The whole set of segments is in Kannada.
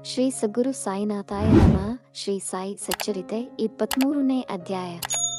ಶ್ರೀ ಸದ್ಗುರು ಸಾಯಿನಾಥಾಯ ನಮಃ ಶ್ರೀ ಸಾಯಿ ಸಚ್ಚರಿತೆ ಇಪ್ಪತ್ಮೂರನೇ ಅಧ್ಯಾಯ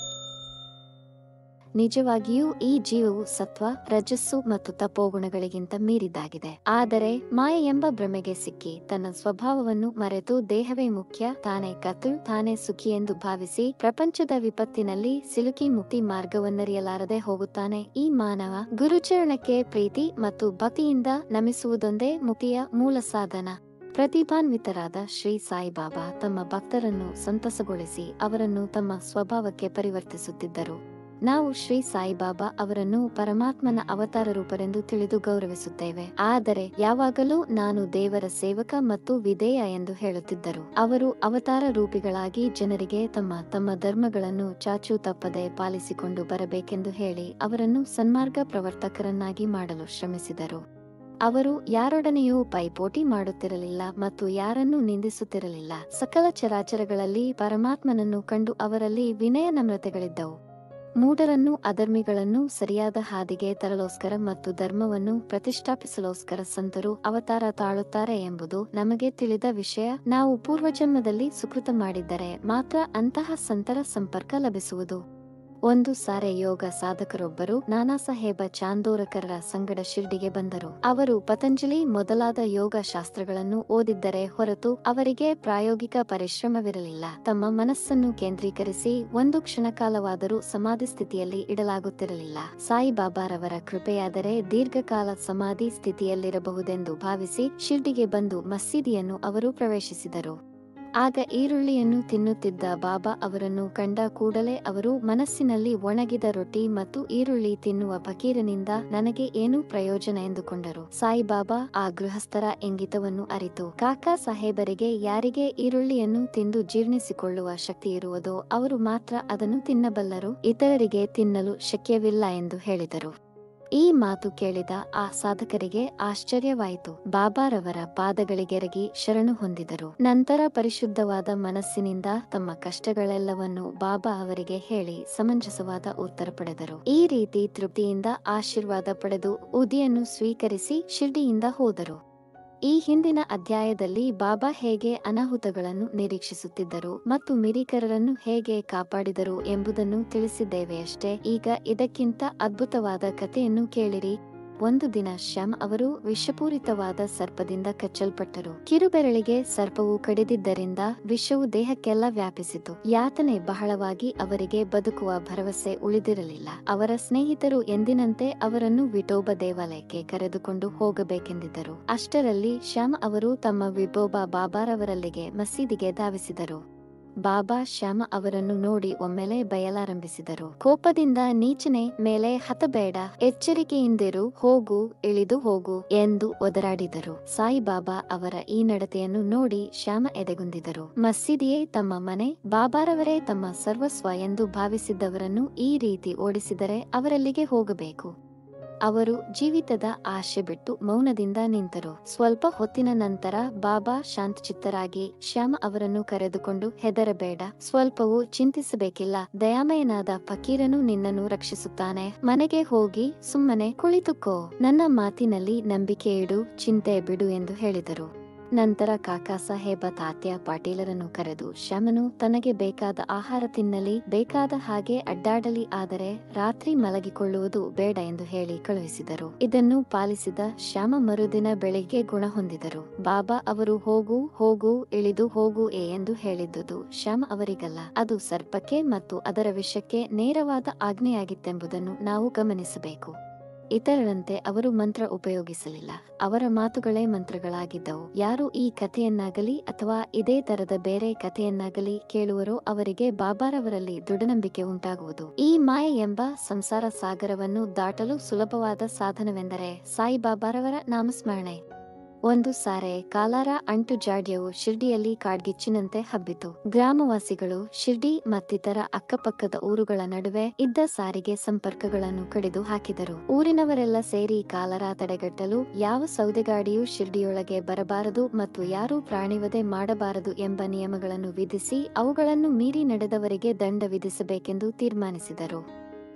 ನಿಜವಾಗಿಯೂ ಈ ಜೀವವು ಸತ್ವ ರಜಸ್ಸು ಮತ್ತು ತಪೋಗುಣಗಳಿಗಿಂತ ಮೀರಿದ್ದಾಗಿದೆ ಆದರೆ ಮಾಯೆ ಎಂಬ ಭ್ರಮೆಗೆ ಸಿಕ್ಕಿ ತನ್ನ ಸ್ವಭಾವವನ್ನು ಮರೆತು ದೇಹವೇ ಮುಖ್ಯ ತಾನೇ ಕತ್ತು ತಾನೇ ಸುಖಿ ಎಂದು ಭಾವಿಸಿ ಪ್ರಪಂಚದ ವಿಪತ್ತಿನಲ್ಲಿ ಸಿಲುಕಿ ಮುಕ್ತಿ ಮಾರ್ಗವನ್ನರಿಯಲಾರದೆ ಹೋಗುತ್ತಾನೆ ಈ ಮಾನವ ಗುರುಚರಣಕ್ಕೆ ಪ್ರೀತಿ ಮತ್ತು ಭಕ್ತಿಯಿಂದ ನಮಿಸುವುದೊಂದೇ ಮುಕ್ತಿಯ ಮೂಲ ಸಾಧನ ಪ್ರತಿಭಾನ್ವಿತರಾದ ಶ್ರೀ ಸಾಯಿಬಾಬಾ ತಮ್ಮ ಭಕ್ತರನ್ನು ಸಂತಸಗೊಳಿಸಿ ಅವರನ್ನು ತಮ್ಮ ಸ್ವಭಾವಕ್ಕೆ ಪರಿವರ್ತಿಸುತ್ತಿದ್ದರು ನಾವು ಶ್ರೀ ಸಾಯಿಬಾಬಾ ಅವರನ್ನು ಪರಮಾತ್ಮನ ಅವತಾರ ರೂಪರೆಂದು ತಿಳಿದು ಗೌರವಿಸುತ್ತೇವೆ ಆದರೆ ಯಾವಾಗಲೂ ನಾನು ದೇವರ ಸೇವಕ ಮತ್ತು ವಿಧೇಯ ಎಂದು ಹೇಳುತ್ತಿದ್ದರು ಅವರು ಅವತಾರ ರೂಪಿಗಳಾಗಿ ಜನರಿಗೆ ತಮ್ಮ ತಮ್ಮ ಧರ್ಮಗಳನ್ನು ಚಾಚೂ ತಪ್ಪದೆ ಪಾಲಿಸಿಕೊಂಡು ಬರಬೇಕೆಂದು ಹೇಳಿ ಅವರನ್ನು ಸನ್ಮಾರ್ಗ ಪ್ರವರ್ತಕರನ್ನಾಗಿ ಮಾಡಲು ಶ್ರಮಿಸಿದರು ಅವರು ಯಾರೊಡನೆಯೂ ಪೈಪೋಟಿ ಮಾಡುತ್ತಿರಲಿಲ್ಲ ಮತ್ತು ಯಾರನ್ನೂ ನಿಂದಿಸುತ್ತಿರಲಿಲ್ಲ ಸಕಲ ಚರಾಚರಗಳಲ್ಲಿ ಪರಮಾತ್ಮನನ್ನು ಕಂಡು ಅವರಲ್ಲಿ ವಿನಯ ನಮ್ರತೆಗಳಿದ್ದವು ಮೂಢರನ್ನು ಅಧರ್ಮಿಗಳನ್ನು ಸರಿಯಾದ ಹಾದಿಗೆ ತರಲೋಸ್ಕರ ಮತ್ತು ಧರ್ಮವನ್ನು ಪ್ರತಿಷ್ಠಾಪಿಸಲೋಸ್ಕರ ಸಂತರು ಅವತಾರ ತಾಳುತ್ತಾರೆ ಎಂಬುದು ನಮಗೆ ತಿಳಿದ ವಿಷಯ ನಾವು ಪೂರ್ವಜನ್ಮದಲ್ಲಿ ಸುಕೃತ ಮಾಡಿದ್ದರೆ ಮಾತ್ರ ಅಂತಹ ಸಂತರ ಸಂಪರ್ಕ ಲಭಿಸುವುದು ಒಂದು ಸಾರೆ ಯೋಗ ಸಾಧಕರೊಬ್ಬರು ನಾನಾ ಸಾಹೇಬ ಚಾಂದೋರಕರರ ಸಂಗಡ ಶಿರ್ಡಿಗೆ ಬಂದರು ಅವರು ಪತಂಜಲಿ ಮೊದಲಾದ ಯೋಗ ಶಾಸ್ತ್ರಗಳನ್ನು ಓದಿದ್ದರೆ ಹೊರತು ಅವರಿಗೆ ಪ್ರಾಯೋಗಿಕ ಪರಿಶ್ರಮವಿರಲಿಲ್ಲ ತಮ್ಮ ಮನಸ್ಸನ್ನು ಕೇಂದ್ರೀಕರಿಸಿ ಒಂದು ಕ್ಷಣಕಾಲವಾದರೂ ಸಮಾಧಿ ಸ್ಥಿತಿಯಲ್ಲಿ ಇಡಲಾಗುತ್ತಿರಲಿಲ್ಲ ಸಾಯಿಬಾಬಾರವರ ಕೃಪೆಯಾದರೆ ದೀರ್ಘಕಾಲ ಸಮಾಧಿ ಸ್ಥಿತಿಯಲ್ಲಿರಬಹುದೆಂದು ಭಾವಿಸಿ ಶಿರ್ಡಿಗೆ ಬಂದು ಮಸೀದಿಯನ್ನು ಅವರು ಪ್ರವೇಶಿಸಿದರು ಆಗ ಈರುಳ್ಳಿಯನ್ನು ತಿನ್ನುತ್ತಿದ್ದ ಬಾಬಾ ಅವರನ್ನು ಕಂಡ ಕೂಡಲೇ ಅವರು ಮನಸ್ಸಿನಲ್ಲಿ ಒಣಗಿದ ರೊಟ್ಟಿ ಮತ್ತು ಈರುಳ್ಳಿ ತಿನ್ನುವ ಫಕೀರನಿಂದ ನನಗೆ ಏನು ಪ್ರಯೋಜನ ಎಂದುಕೊಂಡರು ಸಾಯಿಬಾಬಾ ಆ ಗೃಹಸ್ಥರ ಇಂಗಿತವನ್ನು ಅರಿತು ಕಾಕಾ ಸಾಹೇಬರಿಗೆ ಯಾರಿಗೆ ಈರುಳ್ಳಿಯನ್ನು ತಿಂದು ಜೀರ್ಣಿಸಿಕೊಳ್ಳುವ ಶಕ್ತಿ ಇರುವುದೋ ಅವರು ಮಾತ್ರ ಅದನ್ನು ತಿನ್ನಬಲ್ಲರು ಇತರರಿಗೆ ತಿನ್ನಲು ಶಕ್ಯವಿಲ್ಲ ಎಂದು ಹೇಳಿದರು ಈ ಮಾತು ಕೇಳಿದ ಆ ಸಾಧಕರಿಗೆ ಆಶ್ಚರ್ಯವಾಯಿತು ಬಾಬಾರವರ ಪಾದಗಳಿಗೆರಗಿ ಶರಣು ಹೊಂದಿದರು ನಂತರ ಪರಿಶುದ್ಧವಾದ ಮನಸ್ಸಿನಿಂದ ತಮ್ಮ ಕಷ್ಟಗಳೆಲ್ಲವನ್ನು ಬಾಬಾ ಅವರಿಗೆ ಹೇಳಿ ಸಮಂಜಸವಾದ ಉತ್ತರ ಪಡೆದರು ಈ ರೀತಿ ತೃಪ್ತಿಯಿಂದ ಆಶೀರ್ವಾದ ಪಡೆದು ಉದಿಯನ್ನು ಸ್ವೀಕರಿಸಿ ಶಿರ್ಡಿಯಿಂದ ಹೋದರು ಈ ಹಿಂದಿನ ಅಧ್ಯಾಯದಲ್ಲಿ ಬಾಬಾ ಹೇಗೆ ಅನಾಹುತಗಳನ್ನು ನಿರೀಕ್ಷಿಸುತ್ತಿದ್ದರು ಮತ್ತು ಮಿರಿಕರರನ್ನು ಹೇಗೆ ಕಾಪಾಡಿದರು ಎಂಬುದನ್ನು ತಿಳಿಸಿದ್ದೇವೆಯಷ್ಟೇ ಈಗ ಇದಕ್ಕಿಂತ ಅದ್ಭುತವಾದ ಕಥೆಯನ್ನು ಕೇಳಿರಿ ಒಂದು ದಿನ ಶ್ಯಾಮ್ ಅವರು ವಿಷಪೂರಿತವಾದ ಸರ್ಪದಿಂದ ಕಚ್ಚಲ್ಪಟ್ಟರು ಕಿರುಬೆರಳಿಗೆ ಸರ್ಪವು ಕಡಿದಿದ್ದರಿಂದ ವಿಷವು ದೇಹಕ್ಕೆಲ್ಲ ವ್ಯಾಪಿಸಿತು ಯಾತನೆ ಬಹಳವಾಗಿ ಅವರಿಗೆ ಬದುಕುವ ಭರವಸೆ ಉಳಿದಿರಲಿಲ್ಲ ಅವರ ಸ್ನೇಹಿತರು ಎಂದಿನಂತೆ ಅವರನ್ನು ವಿಠೋಬ ದೇವಾಲಯಕ್ಕೆ ಕರೆದುಕೊಂಡು ಹೋಗಬೇಕೆಂದಿದ್ದರು ಅಷ್ಟರಲ್ಲಿ ಶ್ಯಾಮ್ ಅವರು ತಮ್ಮ ವಿಠೋಬಾ ಬಾಬಾರವರಲ್ಲಿಗೆ ಮಸೀದಿಗೆ ಧಾವಿಸಿದರು ಬಾಬಾ ಶ್ಯಾಮ ಅವರನ್ನು ನೋಡಿ ಒಮ್ಮೆಲೆ ಬಯಲಾರಂಭಿಸಿದರು ಕೋಪದಿಂದ ನೀಚನೆ ಮೇಲೆ ಹತಬೇಡ ಎಚ್ಚರಿಕೆಯಿಂದಿರು ಹೋಗು ಇಳಿದು ಹೋಗು ಎಂದು ಒದರಾಡಿದರು ಸಾಯಿಬಾಬಾ ಅವರ ಈ ನಡತೆಯನ್ನು ನೋಡಿ ಶ್ಯಾಮ ಎದೆಗುಂದಿದರು ಮಸೀದಿಯೇ ತಮ್ಮ ಮನೆ ಬಾಬಾರವರೇ ತಮ್ಮ ಸರ್ವಸ್ವ ಎಂದು ಭಾವಿಸಿದ್ದವರನ್ನು ಈ ರೀತಿ ಓಡಿಸಿದರೆ ಅವರಲ್ಲಿಗೆ ಹೋಗಬೇಕು ಅವರು ಜೀವಿತದ ಆಶೆ ಬಿಟ್ಟು ಮೌನದಿಂದ ನಿಂತರು ಸ್ವಲ್ಪ ಹೊತ್ತಿನ ನಂತರ ಬಾಬಾ ಶಾಂತಚಿತ್ತರಾಗಿ ಶ್ಯಾಮ ಅವರನ್ನು ಕರೆದುಕೊಂಡು ಹೆದರಬೇಡ ಸ್ವಲ್ಪವೂ ಚಿಂತಿಸಬೇಕಿಲ್ಲ ದಯಾಮಯನಾದ ಫಕೀರನು ನಿನ್ನನ್ನು ರಕ್ಷಿಸುತ್ತಾನೆ ಮನೆಗೆ ಹೋಗಿ ಸುಮ್ಮನೆ ಕುಳಿತುಕೋ ನನ್ನ ಮಾತಿನಲ್ಲಿ ನಂಬಿಕೆ ಇಡು ಚಿಂತೆ ಬಿಡು ಎಂದು ಹೇಳಿದರು ನಂತರ ಕಾಕಾ ಸಾಹೇಬ ತಾತ್ಯ ಪಾಟೀಲರನ್ನು ಕರೆದು ಶ್ಯಾಮನು ತನಗೆ ಬೇಕಾದ ಆಹಾರ ತಿನ್ನಲಿ ಬೇಕಾದ ಹಾಗೆ ಅಡ್ಡಾಡಲಿ ಆದರೆ ರಾತ್ರಿ ಮಲಗಿಕೊಳ್ಳುವುದು ಬೇಡ ಎಂದು ಹೇಳಿ ಕಳುಹಿಸಿದರು ಇದನ್ನು ಪಾಲಿಸಿದ ಶ್ಯಾಮ ಮರುದಿನ ಬೆಳಿಗ್ಗೆ ಗುಣ ಹೊಂದಿದರು ಬಾಬಾ ಅವರು ಹೋಗು ಹೋಗು ಇಳಿದು ಹೋಗು ಎ ಎಂದು ಹೇಳಿದ್ದುದು ಶ್ಯಾಮ ಅವರಿಗಲ್ಲ ಅದು ಸರ್ಪಕ್ಕೆ ಮತ್ತು ಅದರ ವಿಷಕ್ಕೆ ನೇರವಾದ ಆಜ್ಞೆಯಾಗಿತ್ತೆಂಬುದನ್ನು ನಾವು ಗಮನಿಸಬೇಕು ಇತರರಂತೆ ಅವರು ಮಂತ್ರ ಉಪಯೋಗಿಸಲಿಲ್ಲ ಅವರ ಮಾತುಗಳೇ ಮಂತ್ರಗಳಾಗಿದ್ದವು ಯಾರು ಈ ಕಥೆಯನ್ನಾಗಲಿ ಅಥವಾ ಇದೇ ತರದ ಬೇರೆ ಕಥೆಯನ್ನಾಗಲಿ ಕೇಳುವರೋ ಅವರಿಗೆ ಬಾಬಾರವರಲ್ಲಿ ದೃಢನಂಬಿಕೆ ಉಂಟಾಗುವುದು ಈ ಮಾಯೆ ಎಂಬ ಸಂಸಾರ ಸಾಗರವನ್ನು ದಾಟಲು ಸುಲಭವಾದ ಸಾಧನವೆಂದರೆ ಸಾಯಿಬಾಬಾರವರ ನಾಮಸ್ಮರಣೆ ಒಂದು ಸಾರೆ ಕಾಲಾರ ಅಂಟು ಜಾಡ್ಯವು ಶಿರ್ಡಿಯಲ್ಲಿ ಕಾಡ್ಗಿಚ್ಚಿನಂತೆ ಹಬ್ಬಿತು ಗ್ರಾಮವಾಸಿಗಳು ಶಿರ್ಡಿ ಮತ್ತಿತರ ಅಕ್ಕಪಕ್ಕದ ಊರುಗಳ ನಡುವೆ ಇದ್ದ ಸಾರಿಗೆ ಸಂಪರ್ಕಗಳನ್ನು ಕಡಿದು ಹಾಕಿದರು ಊರಿನವರೆಲ್ಲ ಸೇರಿ ಕಾಲರ ತಡೆಗಟ್ಟಲು ಯಾವ ಸೌದೆಗಾಡಿಯೂ ಶಿರ್ಡಿಯೊಳಗೆ ಬರಬಾರದು ಮತ್ತು ಯಾರೂ ಪ್ರಾಣಿವಧೆ ಮಾಡಬಾರದು ಎಂಬ ನಿಯಮಗಳನ್ನು ವಿಧಿಸಿ ಅವುಗಳನ್ನು ಮೀರಿ ನಡೆದವರಿಗೆ ದಂಡ ವಿಧಿಸಬೇಕೆಂದು ತೀರ್ಮಾನಿಸಿದರು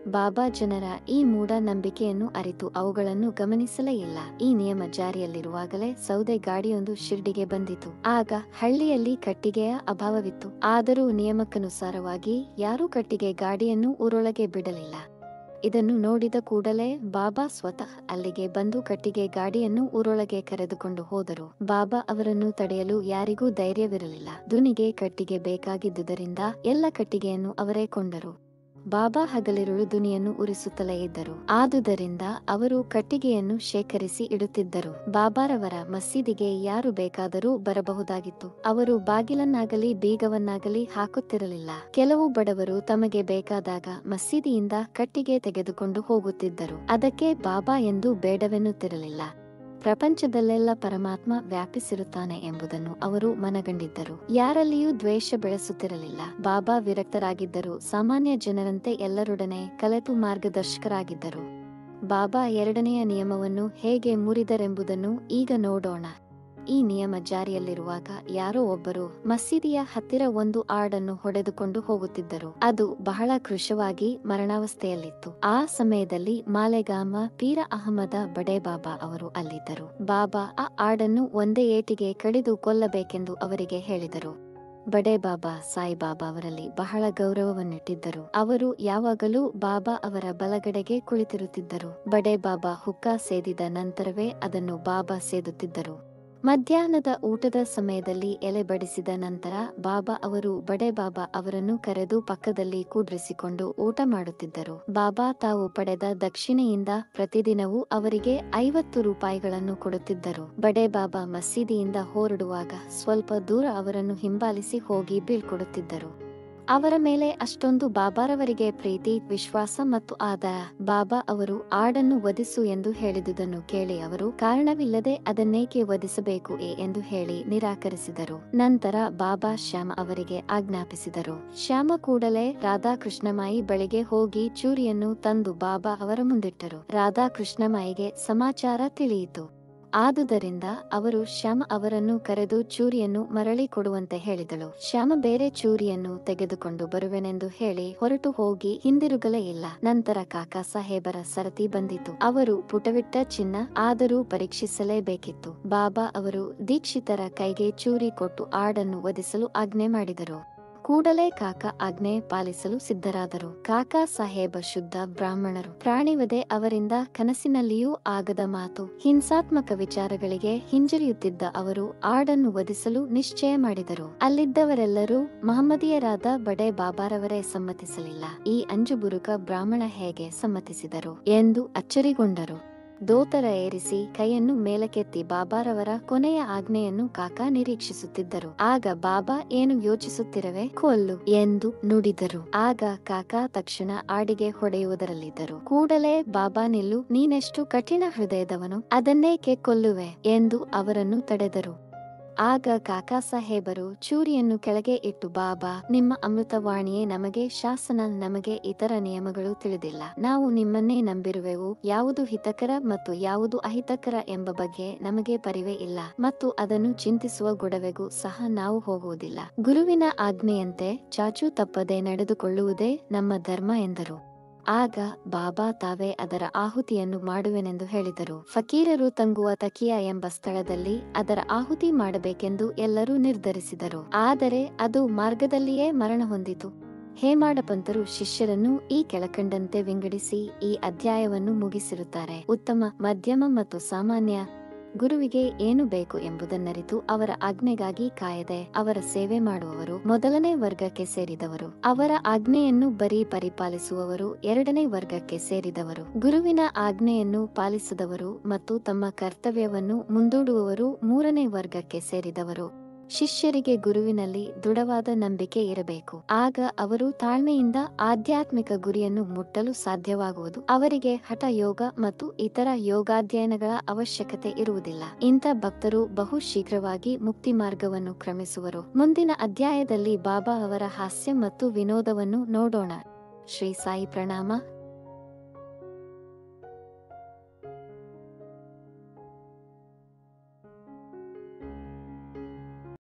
ಬಾಬಾ ಜನರ ಈ ಮೂಢ ನಂಬಿಕೆಯನ್ನು ಅರಿತು ಅವುಗಳನ್ನು ಗಮನಿಸಲೇ ಇಲ್ಲ ಈ ನಿಯಮ ಜಾರಿಯಲ್ಲಿರುವಾಗಲೇ ಸೌದೆ ಗಾಡಿಯೊಂದು ಶಿರ್ಡಿಗೆ ಬಂದಿತು ಆಗ ಹಳ್ಳಿಯಲ್ಲಿ ಕಟ್ಟಿಗೆಯ ಅಭಾವವಿತ್ತು ಆದರೂ ನಿಯಮಕ್ಕನುಸಾರವಾಗಿ ಯಾರೂ ಕಟ್ಟಿಗೆ ಗಾಡಿಯನ್ನು ಊರೊಳಗೆ ಬಿಡಲಿಲ್ಲ ಇದನ್ನು ನೋಡಿದ ಕೂಡಲೇ ಬಾಬಾ ಸ್ವತಃ ಅಲ್ಲಿಗೆ ಬಂದು ಕಟ್ಟಿಗೆ ಗಾಡಿಯನ್ನು ಊರೊಳಗೆ ಕರೆದುಕೊಂಡು ಹೋದರು ಬಾಬಾ ಅವರನ್ನು ತಡೆಯಲು ಯಾರಿಗೂ ಧೈರ್ಯವಿರಲಿಲ್ಲ ದುನಿಗೆ ಕಟ್ಟಿಗೆ ಬೇಕಾಗಿದ್ದುದರಿಂದ ಎಲ್ಲ ಕಟ್ಟಿಗೆಯನ್ನು ಅವರೇ ಕೊಂಡರು ಬಾಬಾ ಹಗಲಿರುಳು ದುನಿಯನ್ನು ಉರಿಸುತ್ತಲೇ ಇದ್ದರು ಆದುದರಿಂದ ಅವರು ಕಟ್ಟಿಗೆಯನ್ನು ಶೇಖರಿಸಿ ಇಡುತ್ತಿದ್ದರು ಬಾಬಾರವರ ಮಸೀದಿಗೆ ಯಾರು ಬೇಕಾದರೂ ಬರಬಹುದಾಗಿತ್ತು ಅವರು ಬಾಗಿಲನ್ನಾಗಲಿ ಬೀಗವನ್ನಾಗಲಿ ಹಾಕುತ್ತಿರಲಿಲ್ಲ ಕೆಲವು ಬಡವರು ತಮಗೆ ಬೇಕಾದಾಗ ಮಸೀದಿಯಿಂದ ಕಟ್ಟಿಗೆ ತೆಗೆದುಕೊಂಡು ಹೋಗುತ್ತಿದ್ದರು ಅದಕ್ಕೆ ಬಾಬಾ ಎಂದು ಬೇಡವೆನ್ನುತ್ತಿರಲಿಲ್ಲ ಪ್ರಪಂಚದಲ್ಲೆಲ್ಲ ಪರಮಾತ್ಮ ವ್ಯಾಪಿಸಿರುತ್ತಾನೆ ಎಂಬುದನ್ನು ಅವರು ಮನಗಂಡಿದ್ದರು ಯಾರಲ್ಲಿಯೂ ದ್ವೇಷ ಬೆಳೆಸುತ್ತಿರಲಿಲ್ಲ ಬಾಬಾ ವಿರಕ್ತರಾಗಿದ್ದರು ಸಾಮಾನ್ಯ ಜನರಂತೆ ಎಲ್ಲರೊಡನೆ ಕಲೆತು ಮಾರ್ಗದರ್ಶಕರಾಗಿದ್ದರು ಬಾಬಾ ಎರಡನೆಯ ನಿಯಮವನ್ನು ಹೇಗೆ ಮುರಿದರೆಂಬುದನ್ನು ಈಗ ನೋಡೋಣ ಈ ನಿಯಮ ಜಾರಿಯಲ್ಲಿರುವಾಗ ಯಾರೋ ಒಬ್ಬರು ಮಸೀದಿಯ ಹತ್ತಿರ ಒಂದು ಆಡನ್ನು ಹೊಡೆದುಕೊಂಡು ಹೋಗುತ್ತಿದ್ದರು ಅದು ಬಹಳ ಕೃಶವಾಗಿ ಮರಣಾವಸ್ಥೆಯಲ್ಲಿತ್ತು ಆ ಸಮಯದಲ್ಲಿ ಮಾಲೆಗಾಮ ಪೀರ ಅಹಮದ ಬಡೆ ಬಾಬಾ ಅವರು ಅಲ್ಲಿದ್ದರು ಬಾಬಾ ಆ ಆಡನ್ನು ಒಂದೇ ಏಟಿಗೆ ಕಡಿದು ಕೊಲ್ಲಬೇಕೆಂದು ಅವರಿಗೆ ಹೇಳಿದರು ಬಡೆ ಬಾಬಾ ಸಾಯಿಬಾಬಾ ಅವರಲ್ಲಿ ಬಹಳ ಗೌರವವನ್ನಿಟ್ಟಿದ್ದರು ಅವರು ಯಾವಾಗಲೂ ಬಾಬಾ ಅವರ ಬಲಗಡೆಗೆ ಕುಳಿತಿರುತ್ತಿದ್ದರು ಬಡೆ ಬಾಬಾ ಹುಕ್ಕ ಸೇದಿದ ನಂತರವೇ ಅದನ್ನು ಬಾಬಾ ಸೇದುತ್ತಿದ್ದರು ಮಧ್ಯಾಹ್ನದ ಊಟದ ಸಮಯದಲ್ಲಿ ಎಲೆ ಬಡಿಸಿದ ನಂತರ ಬಾಬಾ ಅವರು ಬಡೆ ಬಾಬಾ ಅವರನ್ನು ಕರೆದು ಪಕ್ಕದಲ್ಲಿ ಕೂಡ್ರಿಸಿಕೊಂಡು ಊಟ ಮಾಡುತ್ತಿದ್ದರು ಬಾಬಾ ತಾವು ಪಡೆದ ದಕ್ಷಿಣೆಯಿಂದ ಪ್ರತಿದಿನವೂ ಅವರಿಗೆ ಐವತ್ತು ರೂಪಾಯಿಗಳನ್ನು ಕೊಡುತ್ತಿದ್ದರು ಬಡೆ ಬಾಬಾ ಮಸೀದಿಯಿಂದ ಹೊರಡುವಾಗ ಸ್ವಲ್ಪ ದೂರ ಅವರನ್ನು ಹಿಂಬಾಲಿಸಿ ಹೋಗಿ ಬೀಳ್ಕೊಡುತ್ತಿದ್ದರು ಅವರ ಮೇಲೆ ಅಷ್ಟೊಂದು ಬಾಬಾರವರಿಗೆ ಪ್ರೀತಿ ವಿಶ್ವಾಸ ಮತ್ತು ಆದರ ಬಾಬಾ ಅವರು ಆಡನ್ನು ವಧಿಸು ಎಂದು ಹೇಳಿದುದನ್ನು ಕೇಳಿ ಅವರು ಕಾರಣವಿಲ್ಲದೆ ಅದನ್ನೇಕೆ ವಧಿಸಬೇಕು ಎ ಎಂದು ಹೇಳಿ ನಿರಾಕರಿಸಿದರು ನಂತರ ಬಾಬಾ ಶ್ಯಾಮ ಅವರಿಗೆ ಆಜ್ಞಾಪಿಸಿದರು ಶ್ಯಾಮ ಕೂಡಲೇ ರಾಧಾಕೃಷ್ಣಮಾಯಿ ಬಳಿಗೆ ಹೋಗಿ ಚೂರಿಯನ್ನು ತಂದು ಬಾಬಾ ಅವರ ಮುಂದಿಟ್ಟರು ರಾಧಾಕೃಷ್ಣಮಾಯಿಗೆ ಸಮಾಚಾರ ತಿಳಿಯಿತು ಆದುದರಿಂದ ಅವರು ಶ್ಯಾಮ ಅವರನ್ನು ಕರೆದು ಚೂರಿಯನ್ನು ಮರಳಿ ಕೊಡುವಂತೆ ಹೇಳಿದಳು ಶ್ಯಾಮ ಬೇರೆ ಚೂರಿಯನ್ನು ತೆಗೆದುಕೊಂಡು ಬರುವೆನೆಂದು ಹೇಳಿ ಹೊರಟು ಹೋಗಿ ಹಿಂದಿರುಗಲೇ ಇಲ್ಲ ನಂತರ ಕಾಕಾ ಸಾಹೇಬರ ಸರತಿ ಬಂದಿತು ಅವರು ಪುಟವಿಟ್ಟ ಚಿನ್ನ ಆದರೂ ಪರೀಕ್ಷಿಸಲೇಬೇಕಿತ್ತು ಬಾಬಾ ಅವರು ದೀಕ್ಷಿತರ ಕೈಗೆ ಚೂರಿ ಕೊಟ್ಟು ಆಡನ್ನು ವಧಿಸಲು ಆಜ್ಞೆ ಮಾಡಿದರು ಕೂಡಲೇ ಕಾಕ ಆಜ್ಞೆ ಪಾಲಿಸಲು ಸಿದ್ಧರಾದರು ಕಾಕಾ ಸಾಹೇಬ ಶುದ್ಧ ಬ್ರಾಹ್ಮಣರು ಪ್ರಾಣಿವದೆ ಅವರಿಂದ ಕನಸಿನಲ್ಲಿಯೂ ಆಗದ ಮಾತು ಹಿಂಸಾತ್ಮಕ ವಿಚಾರಗಳಿಗೆ ಹಿಂಜರಿಯುತ್ತಿದ್ದ ಅವರು ಆಡನ್ನು ವಧಿಸಲು ನಿಶ್ಚಯ ಮಾಡಿದರು ಅಲ್ಲಿದ್ದವರೆಲ್ಲರೂ ಮಹಮ್ಮದೀಯರಾದ ಬಡೆ ಬಾಬಾರವರೇ ಸಮ್ಮತಿಸಲಿಲ್ಲ ಈ ಅಂಜುಬುರುಕ ಬ್ರಾಹ್ಮಣ ಹೇಗೆ ಸಮ್ಮತಿಸಿದರು ಎಂದು ಅಚ್ಚರಿಗೊಂಡರು ದೋತರ ಏರಿಸಿ ಕೈಯನ್ನು ಮೇಲಕ್ಕೆತ್ತಿ ಬಾಬಾರವರ ಕೊನೆಯ ಆಜ್ಞೆಯನ್ನು ಕಾಕಾ ನಿರೀಕ್ಷಿಸುತ್ತಿದ್ದರು ಆಗ ಬಾಬಾ ಏನು ಯೋಚಿಸುತ್ತಿರವೆ ಕೊಲ್ಲು ಎಂದು ನುಡಿದರು ಆಗ ಕಾಕಾ ತಕ್ಷಣ ಆಡಿಗೆ ಹೊಡೆಯುವುದರಲ್ಲಿದ್ದರು ಕೂಡಲೇ ಬಾಬಾ ನಿಲ್ಲು ನೀನೆಷ್ಟು ಕಠಿಣ ಹೃದಯದವನು ಅದನ್ನೇಕೆ ಕೊಲ್ಲುವೆ ಎಂದು ಅವರನ್ನು ತಡೆದರು ಆಗ ಕಾಕಾ ಸಾಹೇಬರು ಚೂರಿಯನ್ನು ಕೆಳಗೆ ಇಟ್ಟು ಬಾಬಾ ನಿಮ್ಮ ಅಮೃತವಾಣಿಯೇ ನಮಗೆ ಶಾಸನ ನಮಗೆ ಇತರ ನಿಯಮಗಳು ತಿಳಿದಿಲ್ಲ ನಾವು ನಿಮ್ಮನ್ನೇ ನಂಬಿರುವೆವು ಯಾವುದು ಹಿತಕರ ಮತ್ತು ಯಾವುದು ಅಹಿತಕರ ಎಂಬ ಬಗ್ಗೆ ನಮಗೆ ಪರಿವೇ ಇಲ್ಲ ಮತ್ತು ಅದನ್ನು ಚಿಂತಿಸುವ ಗೊಡವೆಗೂ ಸಹ ನಾವು ಹೋಗುವುದಿಲ್ಲ ಗುರುವಿನ ಆಜ್ಞೆಯಂತೆ ಚಾಚು ತಪ್ಪದೆ ನಡೆದುಕೊಳ್ಳುವುದೇ ನಮ್ಮ ಧರ್ಮ ಎಂದರು ಆಗ ಬಾಬಾ ತಾವೇ ಅದರ ಆಹುತಿಯನ್ನು ಮಾಡುವೆನೆಂದು ಹೇಳಿದರು ಫಕೀರರು ತಂಗುವ ತಕಿಯಾ ಎಂಬ ಸ್ಥಳದಲ್ಲಿ ಅದರ ಆಹುತಿ ಮಾಡಬೇಕೆಂದು ಎಲ್ಲರೂ ನಿರ್ಧರಿಸಿದರು ಆದರೆ ಅದು ಮಾರ್ಗದಲ್ಲಿಯೇ ಮರಣ ಹೊಂದಿತು ಹೇಮಾಡಪಂತರು ಶಿಷ್ಯರನ್ನು ಈ ಕೆಳಕಂಡಂತೆ ವಿಂಗಡಿಸಿ ಈ ಅಧ್ಯಾಯವನ್ನು ಮುಗಿಸಿರುತ್ತಾರೆ ಉತ್ತಮ ಮಧ್ಯಮ ಮತ್ತು ಸಾಮಾನ್ಯ ಗುರುವಿಗೆ ಏನು ಬೇಕು ಎಂಬುದನ್ನರಿತು ಅವರ ಆಜ್ಞೆಗಾಗಿ ಕಾಯದೆ ಅವರ ಸೇವೆ ಮಾಡುವವರು ಮೊದಲನೇ ವರ್ಗಕ್ಕೆ ಸೇರಿದವರು ಅವರ ಆಜ್ಞೆಯನ್ನು ಬರೀ ಪರಿಪಾಲಿಸುವವರು ಎರಡನೇ ವರ್ಗಕ್ಕೆ ಸೇರಿದವರು ಗುರುವಿನ ಆಜ್ಞೆಯನ್ನು ಪಾಲಿಸದವರು ಮತ್ತು ತಮ್ಮ ಕರ್ತವ್ಯವನ್ನು ಮುಂದೂಡುವವರು ಮೂರನೇ ವರ್ಗಕ್ಕೆ ಸೇರಿದವರು ಶಿಷ್ಯರಿಗೆ ಗುರುವಿನಲ್ಲಿ ದೃಢವಾದ ನಂಬಿಕೆ ಇರಬೇಕು ಆಗ ಅವರು ತಾಳ್ಮೆಯಿಂದ ಆಧ್ಯಾತ್ಮಿಕ ಗುರಿಯನ್ನು ಮುಟ್ಟಲು ಸಾಧ್ಯವಾಗುವುದು ಅವರಿಗೆ ಹಠ ಯೋಗ ಮತ್ತು ಇತರ ಯೋಗಾಧ್ಯಯನಗಳ ಅವಶ್ಯಕತೆ ಇರುವುದಿಲ್ಲ ಇಂಥ ಭಕ್ತರು ಬಹು ಶೀಘ್ರವಾಗಿ ಮುಕ್ತಿ ಮಾರ್ಗವನ್ನು ಕ್ರಮಿಸುವರು ಮುಂದಿನ ಅಧ್ಯಾಯದಲ್ಲಿ ಬಾಬಾ ಅವರ ಹಾಸ್ಯ ಮತ್ತು ವಿನೋದವನ್ನು ನೋಡೋಣ ಶ್ರೀ ಸಾಯಿ ಪ್ರಣಾಮ